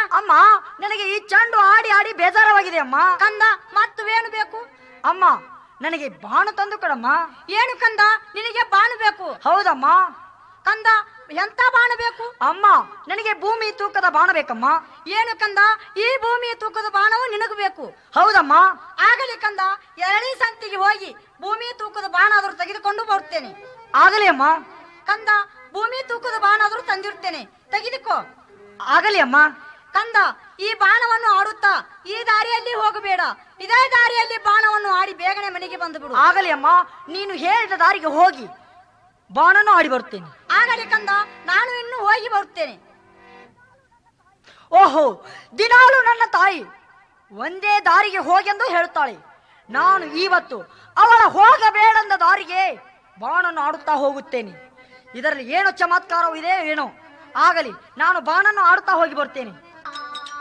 ಅಮ್ಮ ನನಗೆ ಈ ಚೆಂಡು ಆಡಿ ಆಡಿ ಬೇಜಾರವಾಗಿದೆ ಅಮ್ಮ ಕಂದ ಮತ್ತು ಏನು ಬೇಕು ಅಮ್ಮ ನನಗೆ ಬಾಣ ತಂದು ಕೊಡಮ್ಮ ಏನು ಕಂದ ನಿನಗೆ ಬಾಣ ಬೇಕು ಹೌದಮ್ಮ ಕಂದ ಎಂತ ಬಾಣ ಬೇಕು ಅಮ್ಮ ನನಗೆ ಭೂಮಿ ತೂಕದ ಬಾಣ ಬೇಕಮ್ಮ ಏನು ಕಂದ ಈ ಭೂಮಿಯ ತೂಕದ ಬಾಣವು ನಿನಗೆ ಬೇಕು ಹೌದಮ್ಮ ಆಗಲಿ ಕಂದ ಎರಡನೇ ಸಂತಿಗೆ ಹೋಗಿ ಭೂಮಿ ತೂಕದ ಬಾಣ ಆದ್ರೂ ತೆಗೆದುಕೊಂಡು ಬರುತ್ತೇನೆ ಆಗಲಿ ಅಮ್ಮ ಕಂದ ಭೂಮಿ ತೂಕದ ಬಾಣ ಆದ್ರೂ ತಂದಿರುತ್ತೇನೆ ತೆಗೆದುಕೋ ಆಗಲಿ ಅಮ್ಮ ಕಂದ ಈ ಬಾಣವನ್ನು ಆಡುತ್ತಾ ಈ ದಾರಿಯಲ್ಲಿ ಹೋಗಬೇಡ ಇದೇ ದಾರಿಯಲ್ಲಿ ಬಾಣವನ್ನು ಆಡಿ ಬೇಗನೆ ಮನೆಗೆ ಬಂದು ಬಿಡು ಆಗಲಿ ಅಮ್ಮ ನೀನು ಹೇಳಿದ ದಾರಿಗೆ ಹೋಗಿ ಬಾಣನು ಆಡಿ ಬರುತ್ತೇನೆ ಆಗಲಿ ಕಂದ ನಾನು ಇನ್ನು ಹೋಗಿ ಬರುತ್ತೇನೆ ಓಹೋ ದಿನಾಲು ನನ್ನ ತಾಯಿ ಒಂದೇ ದಾರಿಗೆ ಹೋಗೆಂದು ಹೇಳುತ್ತಾಳೆ ನಾನು ಇವತ್ತು ಅವಳ ಹೋಗಬೇಡಂದ ದಾರಿಗೆ ಬಾಣನ್ನು ಆಡುತ್ತಾ ಹೋಗುತ್ತೇನೆ ಇದರಲ್ಲಿ ಏನೋ ಚಮತ್ಕಾರವಿದೆ ಏನೋ ಆಗಲಿ ನಾನು ಬಾಣನ್ನು ಆಡುತ್ತಾ ಹೋಗಿ ಬರ್ತೇನೆ